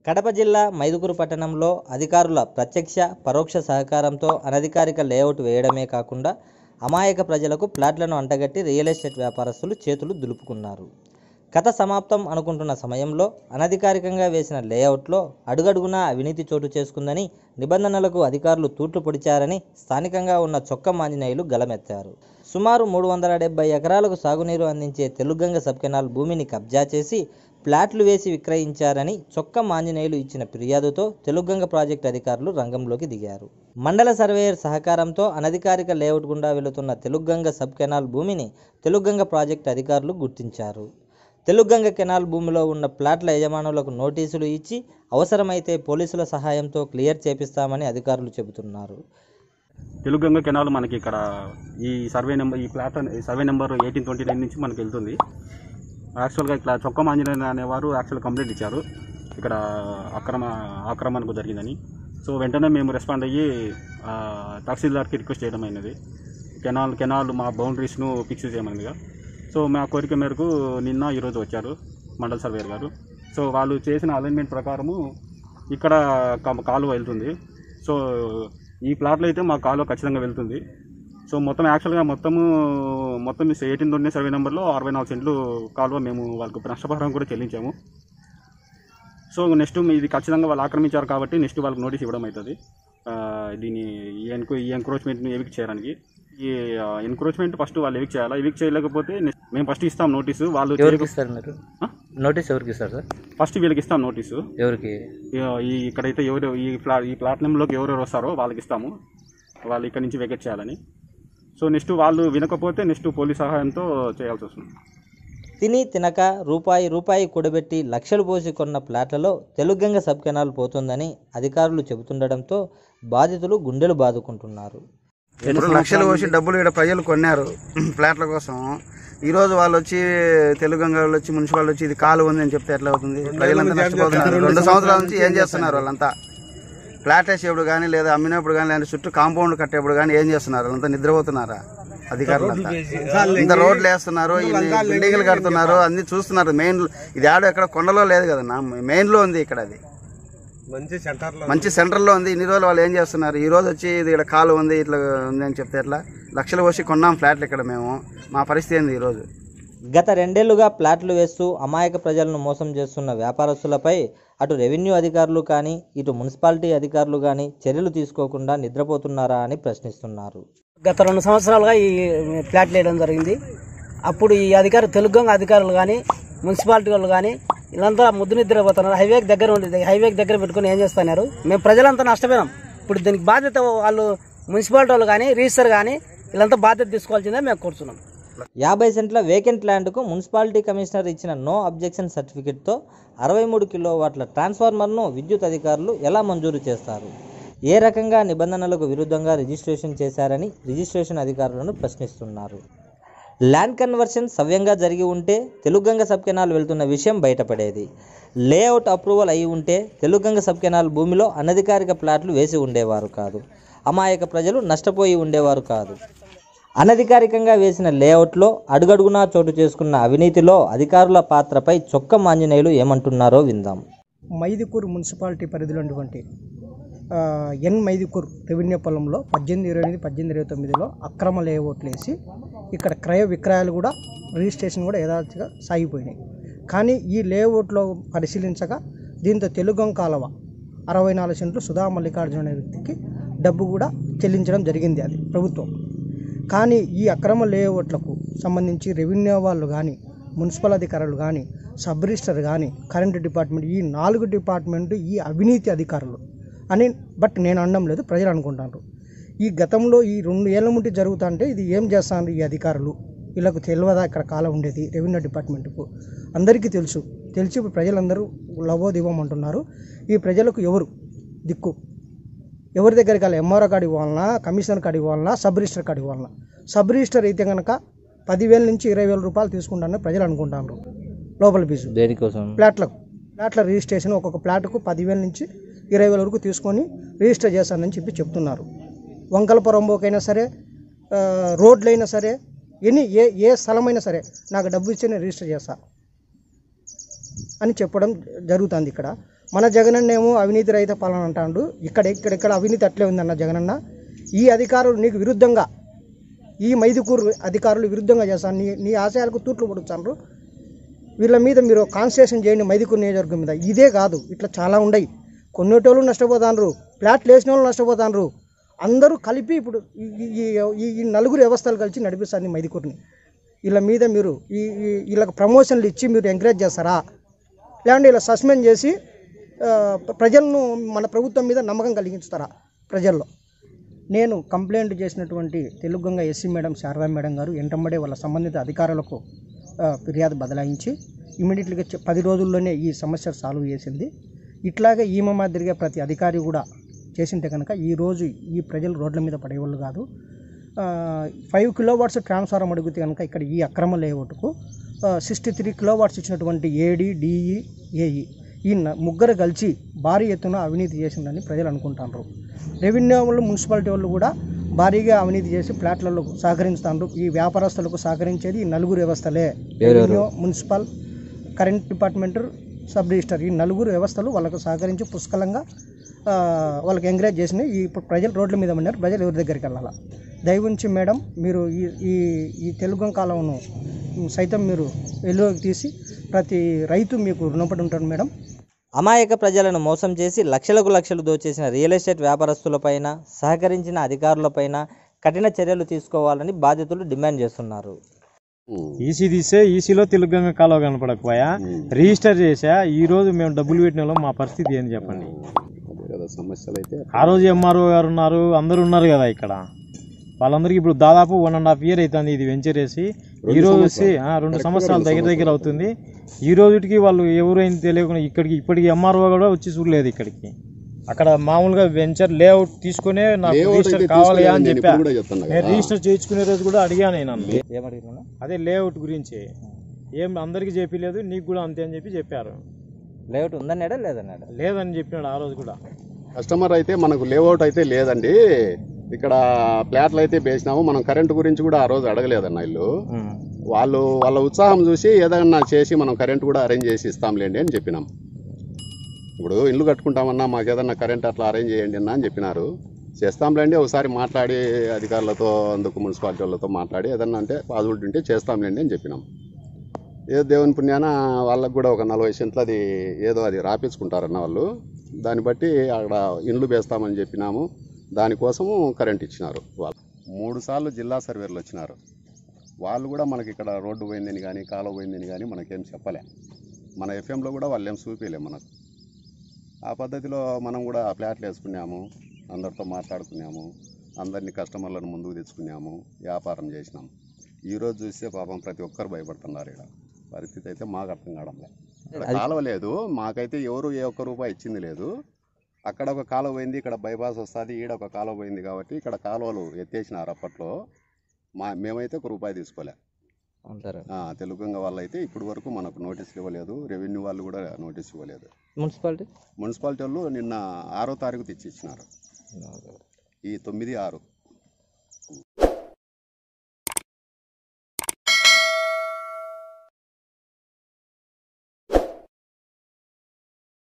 కడప జిల్లా మైదుగురు పట్టణంలో అధికారుల ప్రత్యక్ష పరోక్ష సహకారంతో అనధికారిక లేఅవుట్ వేయడమే కాకుండా అమాయక ప్రజలకు ప్లాట్లను అంటగట్టి రియల్ ఎస్టేట్ వ్యాపారస్తులు చేతులు దులుపుకున్నారు కథ సమాప్తం అనుకుంటున్న సమయంలో అనధికారికంగా వేసిన లేఅవుట్లో అడుగడుగునా అవినీతి చోటు చేసుకుందని నిబంధనలకు అధికారులు తూట్లు పొడిచారని స్థానికంగా ఉన్న చొక్క ఆంజనేయులు గలమెత్తారు సుమారు మూడు వందల డెబ్బై ఎకరాలకు సాగునీరు అందించే తెలుగంగ సబ్ కెనాల్ భూమిని కబ్జా చేసి ప్లాట్లు వేసి విక్రయించారని చొక్క ఆంజనేయులు ఇచ్చిన ఫిర్యాదుతో తెలుగంగ ప్రాజెక్టు అధికారులు రంగంలోకి దిగారు మండల సర్వేయర్ సహకారంతో అనధికారిక లేఅవుట్ గుండా వెళుతున్న తెలుగంగ సబ్ కెనాల్ భూమిని తెలుగంగ ప్రాజెక్టు అధికారులు గుర్తించారు తెలుగంగ కెనాల్ భూమిలో ఉన్న ప్లాట్ల యజమానులకు నోటీసులు ఇచ్చి అవసరమైతే పోలీసుల సహాయంతో క్లియర్ చేపిస్తామని అధికారులు చెబుతున్నారు తెలుగంగ కెనాల్ మనకి ఇక్కడ ఈ సర్వే నెంబర్ ఈ ప్లాట్ అనే- ఈ survey number eighteen twenty nine నుంచి మనకి వెళ్తుంది యాక్చువల్గా ఇట్లా చొక్క ఆంజనేయ అనేవారు యాక్చువల్ కంప్లైంట్ ఇచ్చారు ఇక్కడ అక్రమ ఆక్రమణకు జరిగిందని సో వెంటనే మేము రెస్పాండ్ అయ్యి ఆ, తహసీల్దార్కి రిక్వెస్ట్ చేయడం అయినది కెనాల్ కెనాల్ మా బౌండరీస్ను ఫిక్స్ చేయమనిగా సో మా కోరిక మేరకు నిన్న ఈరోజు వచ్చారు మండల సర్వేయర్ గారు సో వాళ్ళు చేసిన అలైన్మెంట్ ప్రకారము ఇక్కడ కా- కాలువ వెళ్తుంది సో ఈ ప్లాట్లో అయితే మా కాలువ ఖచ్చితంగా వెళ్తుంది సో మొత్తం యాక్చువల్గా మొత్తము మొత్తం ఎయిటీన్ ట్వంటీ సర్వే నెంబర్లో అరవై నాలుగు సెంట్లు కాలువ మేము వాళ్ళకు నష్టపరిహారం కూడా చెల్లించాము సో నెక్స్ట్ ఇది ఖచ్చితంగా వాళ్ళు ఆక్రమించారు కాబట్టి నెక్స్ట్ వాళ్ళకి నోటీస్ ఇవ్వడం అవుతుంది ఆ, దీన్ని ఈ ఎన్క్రో ఈ ఎంక్రోచ్మెంట్ని ఎవిక్ చేయడానికి ఈ ఎన్క్రోచ్మెంట్ ఫస్ట్ వాళ్ళు ఎవిక్ చేయాలా ఎవిక్ చేయలేకపోతే next మేము ఫస్ట్ ఇస్తాం నోటీసు వాళ్ళు ఎవరికి ఇస్తారు మీరు ఆ? నోటీస్ ఎవరికి ఇస్తారు సార్ ఫస్ట్ వీళ్ళకి ఇస్తాం నోటీసు ఎవరికి ఈ- ఈ ఇక్కడైతే ఎవరు ఈ ప్లా ఈ ప్లాట్నంలోకి ఎవరెవరు వస్తారో వాళ్ళకి ఇస్తాము వాళ్ళు ఇక్కడ నుంచి వెకెట్ చేయాలని సో నెక్స్ట్ వాళ్ళు వినకపోతే నెక్స్ట్ పోలీస్ సహాయంతో చేయాల్సి వస్తుంది తిని తినక రూపాయి రూపాయి కూడబెట్టి లక్షలు పోసి కొన్న ప్లాట్లలో తెలుగంగ సబ్ కెనాల్ పోతుందని అధికారులు చెబుతుండడంతో బాధితులు గుండెలు బాదుకుంటున్నారు ఇప్పుడు లక్షలు పోసి డబ్బులు ఇక్కడ ప్రజలు కొన్నారు ఫ్లాట్ల కోసం ఈ రోజు వాళ్ళు వచ్చి తెలుగు వాళ్ళు వచ్చి మున్సిపాల్ వచ్చి ఇది కాలు ఉంది అని చెప్తే ఎట్లా అవుతుంది ప్రజలంతా నష్టపోతున్నారు రెండు సంవత్సరాల నుంచి ఏం చేస్తున్నారు వాళ్ళంతా ఫ్లాట్ వేసేప్పుడు కానీ లేదా అమ్మినప్పుడు కానీ లేదా చుట్టూ కాంపౌండ్ కట్టేప్పుడు కానీ ఏం చేస్తున్నారు వాళ్ళంతా నిద్రపోతున్నారా అధికారులంతా ఇంత రోడ్లు వేస్తున్నారు ఇన్ని బిల్డింగ్లు కడుతున్నారు అన్ని చూస్తున్నారు మెయిన్ ఇది ఆడో ఎక్కడ కొండలో లేదు కదా మెయిన్ లో ఉంది ఇక్కడ అది మంచి సెంటర్లో ఉంది ఇన్ని రోజులు వాళ్ళు ఏం చేస్తున్నారు ఈ రోజు వచ్చి ఇది ఇక్కడ కాలు ఉంది ఇట్లా ఉంది అని చెప్తే ఎట్లా లక్షలు పోసి కొన్నాం ఫ్లాట్లు ఇక్కడ మేము మా పరిస్థితి ఏంది ఈ రోజు గత రెండేళ్లుగా ప్లాట్లు వేస్తూ అమాయక ప్రజలను మోసం చేస్తున్న వ్యాపారస్తులపై అటు రెవెన్యూ అధికారులు కానీ ఇటు మున్సిపాలిటీ అధికారులు కానీ చర్యలు తీసుకోకుండా నిద్రపోతున్నారా అని ప్రశ్నిస్తున్నారు గత రెండు సంవత్సరాలుగా ఈ ఫ్లాట్లు వేయడం జరిగింది అప్పుడు ఈ అధికారి తెలుగు అధికారులు కానీ మున్సిపాలిటీ వాళ్ళు కానీ వీళ్ళంతా ముద్దు నిద్రపోతున్నారు హైవే దగ్గర ఉంది హైవే దగ్గర పెట్టుకుని ఏం చేస్తున్నారు మేము ప్రజలంతా నష్టపోయినాం ఇప్పుడు దీనికి బాధ్యత వాళ్ళు మున్సిపాలిటీ వాళ్ళు కానీ రిజిస్టర్ కానీ వీళ్ళంతా బాధ్యత తీసుకోవాల్సిందే మేము కూర్చున్నాం యాభై సెంట్ల వేకెంట్ ల్యాండ్కు మున్సిపాలిటీ కమిషనర్ ఇచ్చిన నో అబ్జెక్షన్ సర్టిఫికెట్తో అరవై మూడు కిలోవాట్ల ట్రాన్స్ఫార్మర్ను విద్యుత్ అధికారులు ఎలా మంజూరు చేస్తారు ఏ రకంగా నిబంధనలకు విరుద్ధంగా రిజిస్ట్రేషన్ చేశారని రిజిస్ట్రేషన్ అధికారులను ప్రశ్నిస్తున్నారు ల్యాండ్ కన్వర్షన్ సవ్యంగా జరిగి ఉంటే తెలుగంగ సబ్ కెనాల్ వెళ్తున్న విషయం బయటపడేది లేఅవుట్ అప్రూవల్ అయి ఉంటే తెలుగంగ సబ్ కెనాల్ భూమిలో అనధికారిక ప్లాట్లు వేసి ఉండేవారు కాదు అమాయక ప్రజలు నష్టపోయి ఉండేవారు కాదు అనధికారికంగా వేసిన లేఅవుట్లో అడుగడుగునా చోటు చేసుకున్న అవినీతిలో అధికారుల పాత్రపై చొక్క ఆంజనేయులు ఏమంటున్నారో విందాం మైదుకూరు మున్సిపాలిటీ పరిధిలో ఉన్నటువంటి ఆ, ఎన్ మైదుకూరు రెవెన్యూ పొలంలో పద్దెనిమిది ఇరవై ఎనిమిది పద్దెనిమిది ఇరవై తొమ్మిదిలో అక్రమ లేఅవుట్లు వేసి ఇక్కడ క్రయ విక్రయాలు కూడా రిజిస్ట్రేషన్ కూడా యథార్థంగా సాగిపోయినాయి కానీ ఈ లేఅవుట్లో పరిశీలించగా దీంతో తెలుగం కాలవ అరవై నాలుగు సెంట్లు సుధా మల్లికార్జున అనే వ్యక్తికి డబ్బు కూడా చెల్లించడం జరిగింది అది ప్రభుత్వం కానీ ఈ అక్రమ లేఅవుట్లకు సంబంధించి రెవెన్యూ వాళ్ళు కానీ మున్సిపల్ అధికారులు కానీ సబ్ రిజిస్టర్ కానీ కరెంట్ డిపార్ట్మెంట్ ఈ నాలుగు డిపార్ట్మెంట్ ఈ అవినీతి అధికారులు అని బట్ నేను అనడం లేదు ప్రజలు అనుకుంటారు ఈ గతంలో ఈ రెండు ఏళ్ళ ముందు జరుగుతుంటే ఇది ఏం చేస్తాను ఈ అధికారులు వీళ్ళకు తెలియదా ఇక్కడ కాలం ఉండేది రెవెన్యూ డిపార్ట్మెంట్కు అందరికీ తెలుసు తెలిసి ఇప్పుడు ప్రజలందరూ లవోదివం అంటున్నారు ఈ ప్రజలకు ఎవరు దిక్కు ఎవరి దగ్గరికి వెళ్ళాలి ఎంఆర్ఓ కాడికి ఇవ్వాలన్నా కమిషనర్ కాడికి ఇవ్వాలన్నా సబ్ రిజిస్టర్ కాడికి ఇవ్వాలన్నా సబ్ రిజిస్టర్ అయితే కనుక పదివేల నుంచి ఇరవై వేల రూపాయలు తీసుకుంటానని ప్రజలు అనుకుంటారు లోపల ఫీజు దేనికోసం ప్లాట్లకు ప్లాట్ల రిజిస్ట్రేషన్ ఒక్కొక్క ప్లాట్కు పదివేల నుంచి ఇరవై వేల వరకు తీసుకొని రిజిస్టర్ చేస్తానని చెప్పి చెప్తున్నారు వంకలపురంబోకైనా సరే ఆ, రోడ్లైనా సరే ఎనీ ఏ ఏ స్థలమైనా సరే నాకు డబ్బు ఇచ్చి నేను రిజిస్టర్ చేస్తా అని చెప్పడం జరుగుతుంది ఇక్కడ మన జగనన్న ఏమో అవినీతి రహిత పాలన అంటాడు ఇక్కడ ఇక్కడ ఇక్కడ అవినీతి అట్లే ఉందన్న జగనన్న ఈ అధికారులు నీకు విరుద్ధంగా ఈ మైదుకూరు అధికారులు విరుద్ధంగా చేస్తాను నీ నీ ఆశయాలకు తూట్లు పడుతున్నారు వీళ్ళ మీద మీరు కాన్సన్ట్రేషన్ చేయండి మైదుకూరు నియోజకవర్గం మీద ఇదే కాదు ఇట్లా చాలా ఉన్నాయి కొన్నిటోళ్ళు నష్టపోతాండ్రు ప్లాట్లు వేసిన వాళ్ళు నష్టపోతాండ్రు అందరూ కలిపి ఇప్పుడు ఈ- ఈ- ఈ ఈ నలుగురు వ్యవస్థలు కలిసి నడిపిస్తారు మైదుకూరుని వీళ్ళ మీద మీరు ఈ ఈ- వీళ్ళకి ప్రమోషన్లు ఇచ్చి మీరు ఎంకరేజ్ చేస్తారా లేదంటే ఇలా సస్పెండ్ చేసి ఆ, ప్రజలను మన ప్రభుత్వం మీద నమ్మకం కలిగించుతారా ప్రజల్లో నేను కంప్లైంట్ చేసినటువంటి Telugu Ganga SE madam Sharada madam గారు ఎంటమ్మడే వాళ్ళ సంబంధిత అధికారులకు ఆ, ఫిర్యాదు బదలాయించి ఇమీడియట్గా చె- పది రోజుల్లోనే ఈ సమస్య సాల్వ్ చేసింది ఇట్లాగే ఈమె మాదిరిగా ప్రతి అధికారి కూడా చేసింటే కనుక ఈరోజు ఈ ప్రజలు రోడ్ల మీద పడేవాళ్ళు కాదు ఫైవ్ కిలో వాట్స్ ట్రాన్స్ఫార్మర్ అడిగితే కనుక ఇక్కడ ఈ అక్రమ లేఅవుట్కు సిక్స్టీ త్రీ కిలో వాట్స్ ఇచ్చినటువంటి ఏడి డిఈ ఏఈ ఈ న- ముగ్గురు కలిసి భారీ ఎత్తున అవినీతి చేసిందని ప్రజలు అనుకుంటారు రెవెన్యూ వాళ్ళు మున్సిపాలిటీ వాళ్ళు కూడా భారీగా అవినీతి చేసి ఫ్లాట్లలో సహకరిస్తున్నారు ఈ వ్యాపారస్తులకు సహకరించేది ఈ నలుగురు వ్యవస్థలే revenue municipal current department sub register ఈ నలుగురు వ్యవస్థలు వాళ్ళకు సహకరించి పుష్కలంగా ఆ, వాళ్ళకి ఎంకరేజ్ చేసినాయి ఈ ఇప్పుడు ప్రజలు రోడ్ల మీద ఉన్నారు ప్రజలు ఎవరి దగ్గరికి వెళ్ళాలా దయవుంచి మేడం మీరు ఈ ఈ ఈ తెలుగు కాలంను సైతం మీరు వెలుగులోకి తీసి ప్రతి రైతు మీకు రుణపడి ఉంటాడు మేడం అమాయక ప్రజలను మోసం చేసి లక్షలకు లక్షలు దోచేసిన రియల్ ఎస్టేట్ వ్యాపారస్తులపైన సహకరించిన అధికారులపైన కఠిన చర్యలు తీసుకోవాలని బాధితులు డిమాండ్ చేస్తున్నారు ఈసీ తీస్తే ఈసీలో తెలుగుగంగ కాలువ కనపడకపోయా రిజిస్టర్ చేసా ఈ రోజు మేము డబ్బులు పెట్టిన వాళ్ళం మా పరిస్థితి ఏంది చెప్పండి ఆ రోజు ఎంఆర్ఓ గారు ఉన్నారు అందరు ఉన్నారు కదా ఇక్కడ వాళ్ళందరికీ ఇప్పుడు దాదాపు వన్ అండ్ హాఫ్ ఇయర్ అవుతుంది ఇది వెంచర్ వేసి ఈ రోజు వచ్చి ఆ, రెండు సంవత్సరాల దగ్గర దగ్గర అవుతుంది ఈ రోజుకి వాళ్ళు ఎవరైంది తెలియకుండా ఇక్కడికి ఇప్పటికి ఎంఆర్ఓ కూడా వచ్చి చూడలేదు ఇక్కడికి అక్కడ మామూలుగా వెంచర్ లేఅవుట్ తీసుకునే నాకు రిజిస్టర్ కావాలి అని చెప్పా నేను రిజిస్టర్ చేయించుకునే రోజు కూడా అడిగాను నేను నన్ను. ఏమడిగినా అదే లేఅవుట్ గురించి ఏం అందరికి చెప్పలేదు నీకు కూడా అంతే అని చెప్పి చెప్పారు లేఅవుట్ ఉందన్నాడా లేదన్నాడా లేదని చెప్పినాడు ఆ రోజు కూడా కస్టమర్ అయితే మనకు లేఅవుట్ అయితే లేదండి ఇక్కడ ప్లాట్లు అయితే వేసినాము మనం కరెంటు గురించి కూడా ఆ రోజు అడగలేదన్న ఇల్లు వాళ్ళు వాళ్ళ ఉత్సాహం చూసి ఏదైనా చేసి మనం కరెంటు కూడా అరేంజ్ చేసి ఇస్తాంలేండి అని చెప్పినాం ఇప్పుడు ఇల్లు కట్టుకుంటామన్నా మాకు ఏదన్నా కరెంట్ అట్లా అరేంజ్ చేయండి అన్న అని చెప్పినారు చేస్తాంలేండి ఒకసారి మాట్లాడి అధికారులతో అందుకు మున్సిపాలిటీ వాళ్ళతో మాట్లాడి ఏదన్నా అంటే పాజిబిలిటీ ఉంటే చేస్తాంలేండి అని చెప్పినాం ఏదో దేవుని పుణ్యాన వాళ్ళకు కూడా ఒక నలభై సెంట్లు అది ఏదో అది రాపించుకుంటారన్న వాళ్ళు దాన్ని బట్టి అక్కడ ఇండ్లు వేస్తామని చెప్పినాము దానికోసము కరెంట్ ఇచ్చినారు వాళ్ళు మూడు సార్లు జిల్లా సర్వేలు వచ్చినారు వాళ్ళు కూడా మనకి ఇక్కడ రోడ్డు పోయిందని కానీ కాలువ పోయిందని కానీ మనకేం చెప్పలే మన ఎఫ్ఎంలో కూడా వాళ్ళు ఏం చూపించలే మనకు ఆ పద్ధతిలో మనం కూడా ప్లాట్లు వేసుకున్నాము అందరితో మాట్లాడుకున్నాము అందరినీ కస్టమర్లను ముందుకు తెచ్చుకున్నాము వ్యాపారం చేసినాం ఈరోజు చూస్తే పాపం ప్రతి ఒక్కరు భయపడుతున్నారు ఇక్కడ పరిస్థితి అయితే మాకు అర్థం కావడం లేదు ఇక్కడ కాలువ లేదు మాకైతే ఎవరు ఏ ఒక్క రూపాయి ఇచ్చింది లేదు అక్కడ ఒక కాలువ పోయింది ఇక్కడ బైపాస్ వస్తుంది ఈడ ఒక కాలువ పోయింది కాబట్టి ఇక్కడ కాలువలు ఎత్తేసినారు అప్పట్లో మా మేమైతే ఒక రూపాయి తీసుకోలే ఉంటారు ఆ, తెలుగుంగ వాళ్ళు అయితే ఇప్పుడు వరకు మనకు నోటీసులు ఇవ్వలేదు రెవెన్యూ వాళ్ళు కూడా నోటీస్ ఇవ్వలేదు మున్సిపాలిటీ మున్సిపాలిటీ వాళ్ళు నిన్న ఆరో తారీఖు తెచ్చి ఇచ్చినారు ఈ తొమ్మిది ఆరు